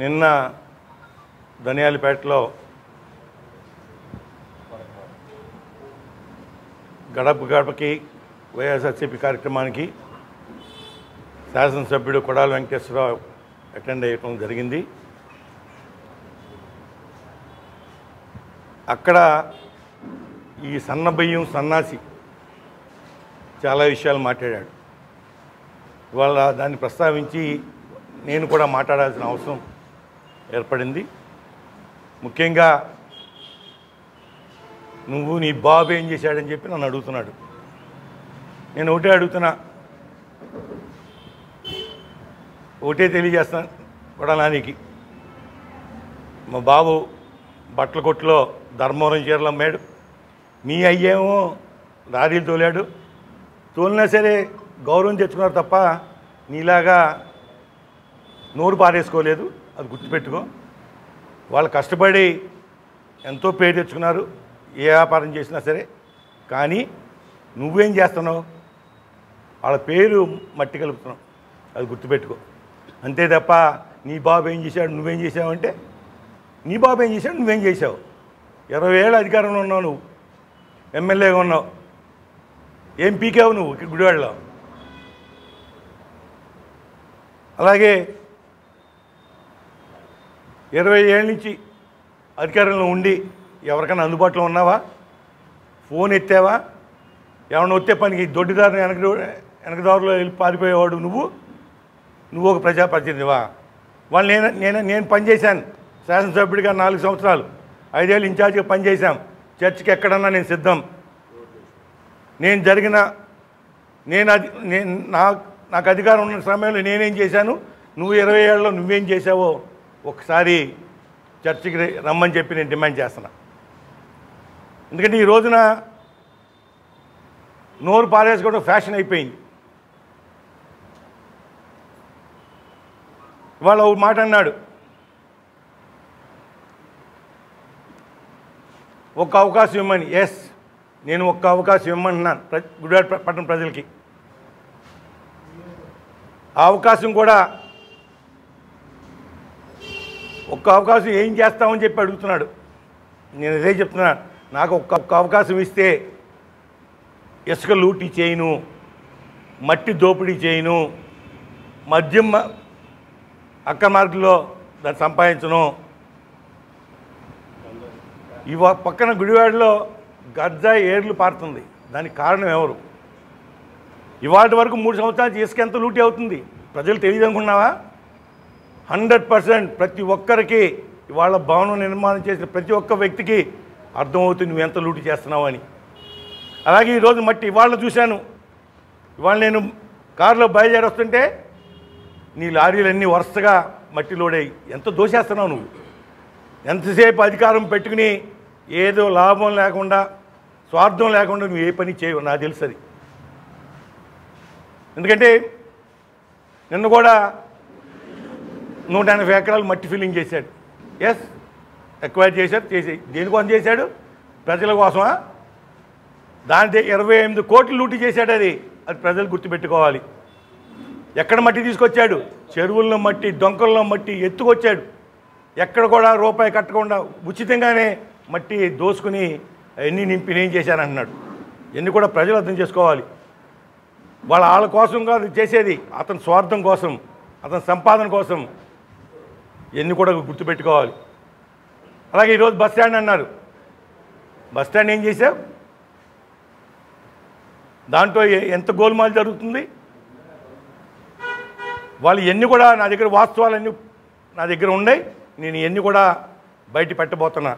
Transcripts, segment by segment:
నిన్న ధనియాలపేటలో గడప గడపకి వైఎస్ఆర్సీపీ కార్యక్రమానికి శాసనసభ్యుడు కొడాల వెంకటేశ్వరరావు అటెండ్ అయ్యటం జరిగింది అక్కడ ఈ సన్న బియ్యం సన్నాసి చాలా విషయాలు మాట్లాడాడు ఇవాళ దాన్ని ప్రస్తావించి నేను కూడా మాట్లాడాల్సిన అవసరం ఏర్పడింది ముఖ్యంగా నువ్వు నీ బాబు ఏం చేశాడని చెప్పి నన్ను అడుగుతున్నాడు నేను ఒకటే అడుగుతున్నా ఒకటే తెలియజేస్తాను కొడలానికి మా బాబు బట్టల కొట్టులో ధర్మవరం చీరలు అమ్మాడు మీ అయ్యేమో లారీలు తోలాడు తోలినా సరే గౌరవం తెచ్చుకున్నారు తప్ప నీలాగా నోరు పారేసుకోలేదు అది గుర్తుపెట్టుకో వాళ్ళు కష్టపడి ఎంతో పేరు తెచ్చుకున్నారు ఏ వ్యాపారం చేసినా సరే కానీ నువ్వేం చేస్తున్నావు వాళ్ళ పేరు మట్టి కలుపుతున్నావు అది గుర్తుపెట్టుకో అంతే తప్ప నీ బాబు ఏం చేశాడు నువ్వేం చేసావు అంటే నీ బాబు ఏం చేశాడు నువ్వేం చేసావు ఇరవై ఏళ్ళు అధికారంలో ఉన్నావు నువ్వు ఎమ్మెల్యేగా ఉన్నావు ఏం పీకావు నువ్వు ఇక్కడ గుడివాడలో అలాగే ఇరవై ఏళ్ళ నుంచి అధికారంలో ఉండి ఎవరికైనా అందుబాటులో ఉన్నావా ఫోన్ ఎత్తావా ఏమన్నా వచ్చే పనికి దొడ్డిదారిని వెనక వెనకదారులో వెళ్ళి పారిపోయేవాడు నువ్వు నువ్వు ఒక ప్రజాప్రతినిధివా వాళ్ళు నేను నేను నేను పనిచేశాను శాసనసభ్యుడిగా నాలుగు సంవత్సరాలు ఐదేళ్ళు ఇన్ఛార్జిగా పనిచేశాం చర్చికి ఎక్కడన్నా నేను సిద్ధం నేను జరిగిన నేను అది నేను నా నాకు అధికారం ఉన్న సమయంలో నేనేం చేశాను నువ్వు ఇరవై ఏళ్ళలో నువ్వేం చేసావో ఒకసారి చర్చికి రే- రమ్మని చెప్పి నేను డిమాండ్ చేస్తున్నా ఎందుకంటే ఈ రోజున నోరు పారేసుకోవడం ఫ్యాషన్ అయిపోయింది ఇవాళ ఒక మాట అన్నాడు ఒక్క అవకాశం ఇవ్వమని ఎస్ నేను ఒక్క అవకాశం ఇవ్వమంటున్నాను ప్ర గుడివాడ ప్ర- పట్టణ ప్రజలకి ఆ అవకాశం కూడా ఒక్క అవకాశం ఏం చేస్తామని చెప్పి అడుగుతున్నాడు నేను ఇదే చెప్తున్నాను నాకు ఒక్క ఒక్క అవకాశం ఇస్తే ఇసుక లూటీ చేయను మట్టి దోపిడీ చేయను మద్యం మ- అక్క మార్గంలో దాన్ని సంపాదించను ఇవ పక్కన గుడివాడలో గజ్జా ఏర్లు పారుతుంది దానికి కారణం ఎవరు ఇవాళ వరకు మూడు సంవత్సరాలు ఇసుక ఎంత లూటీ అవుతుంది ప్రజలు తెలియదు అనుకున్నావా హండ్రెడ్ పర్సెంట్ ప్రతి ఒక్కరికి ఇవాళ భవనం నిర్మాణం చేసిన ప్రతి ఒక్క వ్యక్తికి అర్థమవుతుంది నువ్వు ఎంత లూటీ చేస్తున్నావు అని అలాగే ఈరోజు మట్టి ఇవాళ చూశాను ఇవాళ నేను కారులో బయలుదేరి వస్తుంటే నీ లారీలన్నీ వరుసగా మట్టి లోడై ఎంత దోషేస్తున్నావు నువ్వు ఎంతసేపు అధికారం పెట్టుకుని ఏదో లాభం లేకుండా స్వార్థం లేకుండా నువ్వు ఏ పని చేయవు నాకు తెలుసు అది ఎందుకంటే నిన్న కూడా నూట ఎనభై ఎకరాలు మట్టి ఫిల్లింగ్ చేశాడు ఎస్ ఎక్వైర్ చేశాడు చేసి దేనికోసం చేశాడు ప్రజల కోసమా దాని దే- ఇరవై ఎనిమిది కోట్లు లూటీ చేశాడు అది అది ప్రజలు గుర్తుపెట్టుకోవాలి ఎక్కడ మట్టి తీసుకొచ్చాడు చెరువుల్లో మట్టి డొంకల్లో మట్టి ఎత్తుకొచ్చాడు ఎక్కడ కూడా రూపాయి కట్టకుండా ఉచితంగానే మట్టి దోసుకుని ఎన్ని నింపి నేను చేశానంటున్నాడు ఎన్ని కూడా ప్రజలు అర్థం చేసుకోవాలి వాళ్ళ వాళ్ళ కోసం కాదు చేసేది అతని స్వార్థం కోసం అతని సంపాదన కోసం ఎన్ని కూడా గుర్తుపెట్టుకోవాలి అలాగే ఈరోజు బస్ స్టాండ్ అన్నారు బస్ స్టాండ్ ఏం చేశావు దాంట్లో ఎ- ఎంత గోల్మాల్ జరుగుతుంది వాళ్ళు ఎన్ని కూడా నా దగ్గర వాస్తవాలన్నీ నా దగ్గర ఉన్నాయి నేను ఎన్ని కూడా బయట పెట్టబోతున్నా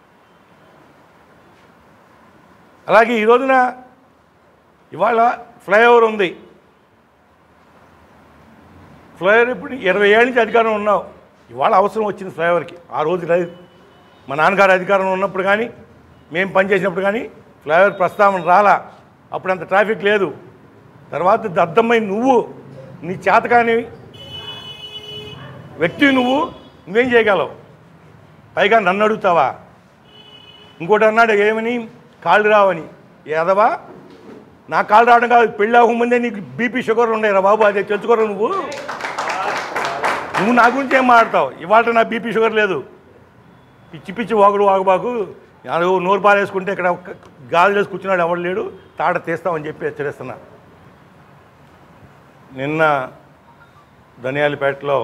అలాగే ఈ రోజున ఇవాళ ఫ్లైఓవర్ ఉంది ఫ్లైఓవర్ ఇప్పుడు ఇరవై ఏళ్ళ నుంచి అధికారం ఉన్నావు ఇవాళ అవసరం వచ్చింది ఫ్లైఓవర్కి ఆ రోజు రై- మా నాన్నగారు అధికారంలో ఉన్నప్పుడు కానీ మేము పనిచేసినప్పుడు కానీ ఫ్లైఓవర్ ప్రస్తావన రాలా అప్పుడు అంత ట్రాఫిక్ లేదు తర్వాత దద్దమ్మై నువ్వు నీ చేతకాని వ్యక్తి నువ్వు నువ్వేం చేయగలవు పైగా నన్ను అడుగుతావా ఇంకోటి అన్నాడు ఏమని కాళ్ళు రావని ఏదవా నా కాళ్ళు రావడం కాదు పెళ్ళి అవ్వక ముందే నీకు బీపీ షుగర్ ఉండేరా బాబు అదే తెలుసుకోరా నువ్వు నువ్వు నా గురించి ఏం మాట్లాడతావు ఇవాళ నా బీపీ షుగర్ లేదు పిచ్చి పిచ్చి వాగుడు వాగుబాకు ఎవరు నోరు పారేసుకుంటే ఇక్కడ ఒక్క గాజు వేసి కూర్చున్నాడు ఎవడు లేడు తాట తీస్తామని చెప్పి హెచ్చరిస్తున్నా నిన్న ధనియాలపేటలో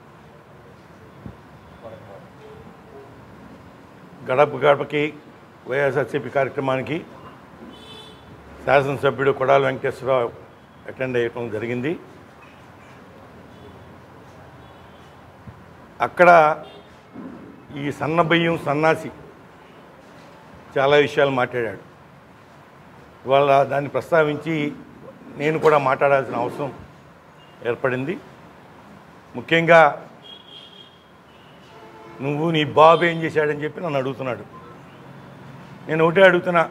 గడప గడపకి వైఎస్ఆర్సీపీ కార్యక్రమానికి శాసనసభ్యుడు కొడాల వెంకటేశ్వరరావు అటెండ్ అయ్యటం జరిగింది అక్కడ ఈ సన్న బియ్యం సన్నాసి చాలా విషయాలు మాట్లాడాడు ఇవాళ దాన్ని ప్రస్తావించి నేను కూడా మాట్లాడాల్సిన అవసరం ఏర్పడింది ముఖ్యంగా నువ్వు నీ బాబు ఏం చేశాడని చెప్పి నన్ను అడుగుతున్నాడు నేను ఒకటే అడుగుతున్నా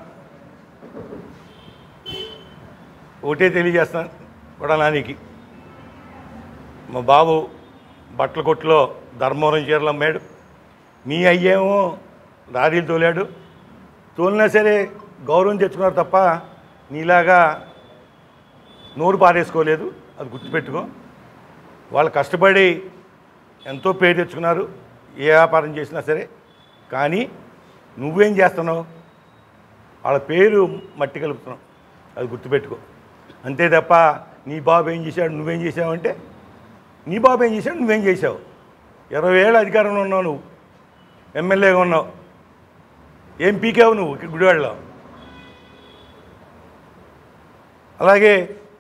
ఒకటే తెలియజేస్తాను కూడా నానికి మా బాబు బట్టల కొట్టులో ధర్మవరం చీరలు అమ్మాడు మీ అయ్యేమో లారీలు తోలాడు తోలినా సరే గౌరవం తెచ్చుకున్నారు తప్ప నీలాగా నోరు పారేసుకోలేదు అది గుర్తుపెట్టుకో వాళ్ళు కష్టపడి ఎంతో పేరు తెచ్చుకున్నారు ఏ వ్యాపారం చేసినా సరే కానీ నువ్వేం చేస్తున్నావు వాళ్ళ పేరు మట్టి కలుపుతున్నావు అది గుర్తుపెట్టుకో అంతే తప్ప నీ బాబు ఏం చేశాడు నువ్వేం చేసావు అంటే నీ బాబు ఏం చేశాడు నువ్వేం చేసావు ఇరవై ఏళ్ళు అధికారంలో ఉన్నావు నువ్వు ఎమ్మెల్యేగా ఉన్నావు ఏం పీకావు నువ్వు ఇక్కడ గుడివాడలో అలాగే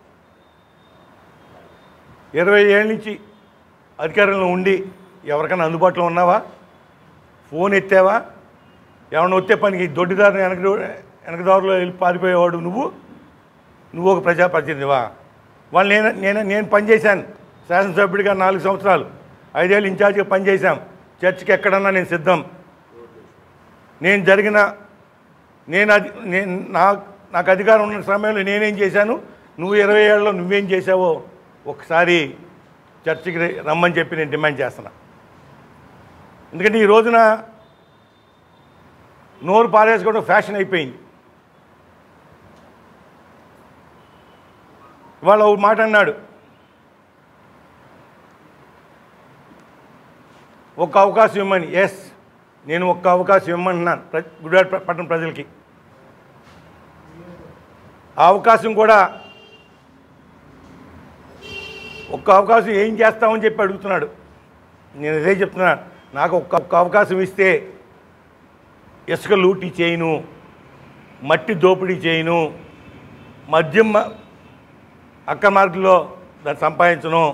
ఇరవై ఏళ్ళ నుంచి అధికారంలో ఉండి ఎవరికైనా అందుబాటులో ఉన్నావా ఫోన్ ఎత్తావా ఏమన్నా వచ్చే పనికి దొడ్డిదారిని వెనక వెనకదారులో వెళ్ళి పారిపోయేవాడు నువ్వు నువ్వు ఒక ప్రజాప్రతినిధివా వాళ్ళు నేను నేను నేను పనిచేశాను శాసనసభ్యుడిగా నాలుగు సంవత్సరాలు ఐదేళ్ళు ఇన్ఛార్జిగా పనిచేశాం చర్చికి ఎక్కడన్నా నేను సిద్ధం నేను జరిగిన నేను అది నేను నా నాకు అధికారం ఉన్న సమయంలో నేనేం చేశాను నువ్వు ఇరవై ఏళ్ళలో నువ్వేం చేసావో ఒకసారి చర్చికి రే- రమ్మని చెప్పి నేను డిమాండ్ చేస్తున్నా ఎందుకంటే ఈ రోజున నోరు పారేసుకోవడం ఫ్యాషన్ అయిపోయింది ఇవాళ ఒక మాట అన్నాడు ఒక్క అవకాశం ఇవ్వమని ఎస్ నేను ఒక్క అవకాశం ఇవ్వమంటున్నాను ప్ర గుడివాడ ప్ర- పట్టణ ప్రజలకి ఆ అవకాశం కూడా ఒక్క అవకాశం ఏం చేస్తామని చెప్పి అడుగుతున్నాడు నేను ఇదే చెప్తున్నాను నాకు ఒక్క ఒక్క అవకాశం ఇస్తే ఇసుక లూటీ చేయను మట్టి దోపిడీ చేయను మద్యం మ- అక్క మార్గంలో దాన్ని సంపాదించను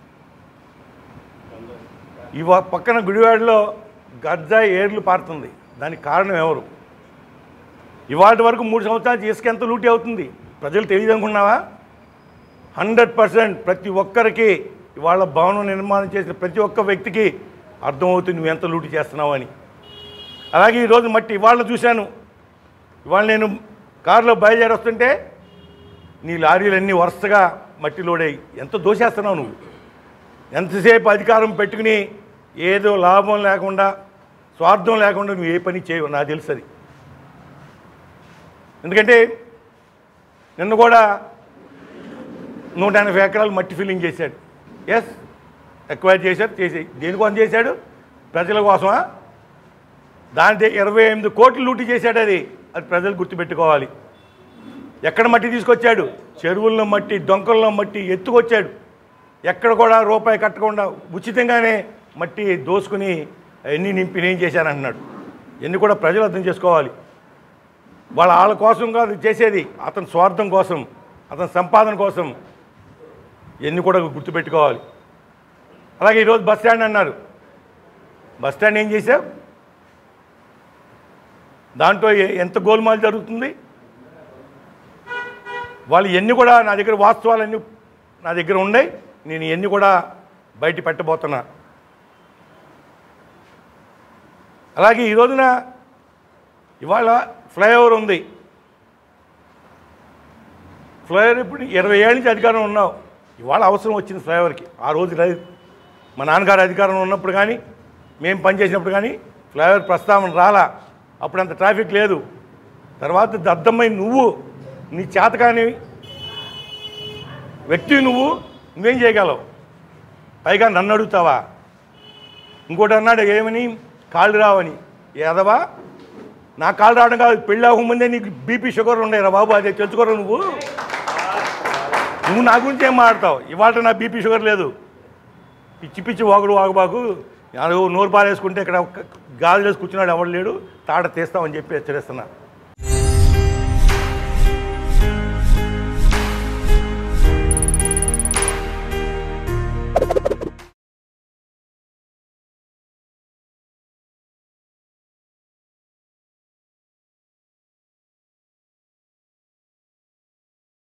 ఇవ పక్కన గుడివాడలో గజ్జా ఏర్లు పారుతుంది దానికి కారణం ఎవరు ఇవాటి వరకు మూడు సంవత్సరాలు ఇసుక ఎంత లూటీ అవుతుంది ప్రజలు తెలియదు అనుకున్నావా హండ్రెడ్ పర్సెంట్ ప్రతి ఒక్కరికి ఇవాళ భవనం నిర్మాణం చేసిన ప్రతి ఒక్క వ్యక్తికి అర్థమవుతుంది నువ్వు ఎంత లూటీ చేస్తున్నావు అని అలాగే ఈరోజు మట్టి ఇవాళ చూశాను ఇవాళ నేను కారులో బయలుదేరి వస్తుంటే నీ లారీలన్నీ వరుసగా మట్టి లోడై ఎంత దోషేస్తున్నావు నువ్వు ఎంతసేపు అధికారం పెట్టుకుని ఏదో లాభం లేకుండా స్వార్థం లేకుండా నువ్వు ఏ పని చేయవు నాకు తెలుసు అది ఎందుకంటే నిన్న కూడా నూట ఎనభై ఎకరాలు మట్టి ఫిల్లింగ్ చేశాడు ఎస్ ఎక్వైర్ చేశాడు చేసి దేనికోసం చేశాడు ప్రజల కోసమా దాని దే- ఇరవై ఎనిమిది కోట్లు లూటీ చేశాడు అది అది ప్రజలు గుర్తుపెట్టుకోవాలి ఎక్కడ మట్టి తీసుకొచ్చాడు చెరువుల్లో మట్టి డొంకల్లో మట్టి ఎత్తుకొచ్చాడు ఎక్కడ కూడా రూపాయి కట్టకుండా ఉచితంగానే మట్టి దోసుకుని అన్నీ నింపి నేను చేశానంటున్నాడు ఇవన్నీ కూడా ప్రజలు అర్థం చేసుకోవాలి వాళ్ళ వాళ్ళ కోసం కాదు చేసేది అతని స్వార్థం కోసం అతని సంపాదన కోసం ఇవన్నీ కూడా గుర్తుపెట్టుకోవాలి అలాగే ఈరోజు బస్ స్టాండ్ అన్నారు బస్ స్టాండ్ ఏం చేశావు దాంట్లో ఎ- ఎంత గోల్మాల్ జరుగుతుంది వాళ్ళు ఎన్ని కూడా నా దగ్గర వాస్తవాలన్నీ నా దగ్గర ఉన్నాయి నేను ఇవన్నీ కూడా బయట పెట్టబోతున్నా అలాగే ఈ రోజున ఇవాళ ఫ్లైఓవర్ ఉంది ఫ్లైఓవర్ ఇప్పుడు ఇరవై ఏళ్ళ నుంచి అధికారం ఉన్నావు ఇవాళ అవసరం వచ్చింది ఫ్లైఓవర్కి ఆ రోజు రై- మా నాన్నగారు అధికారంలో ఉన్నప్పుడు కానీ మేము పనిచేసినప్పుడు కానీ ఫ్లైఓవర్ ప్రస్తావన రాలా అప్పుడు అంత ట్రాఫిక్ లేదు తర్వాత దద్దమ్మై నువ్వు నీ చేతకాని వ్యక్తి నువ్వు నువ్వేం చేయగలవు పైగా నన్ను అడుగుతావా ఇంకోటి అన్నాడు ఏమని కాళ్ళు రావని ఏదవా నా కాళ్ళు రావడం కాదు పెళ్ళి అవ్వకముందే నీకు బీపీ షుగర్ ఉండేరా బాబు అదే తెలుసుకోరా నువ్వు నువ్వు నా గురించి ఏం మాట్లాడతావు ఇవాళ నా బీపీ షుగర్ లేదు పిచ్చి పిచ్చి వాగుడు వాగుబాకు అది నోరు పారేసుకుంటే ఇక్కడ ఒక్క గాజు వేసి కూర్చున్నాడు ఎవడు లేడు తాట తీస్తామని చెప్పి హెచ్చరిస్తున్నా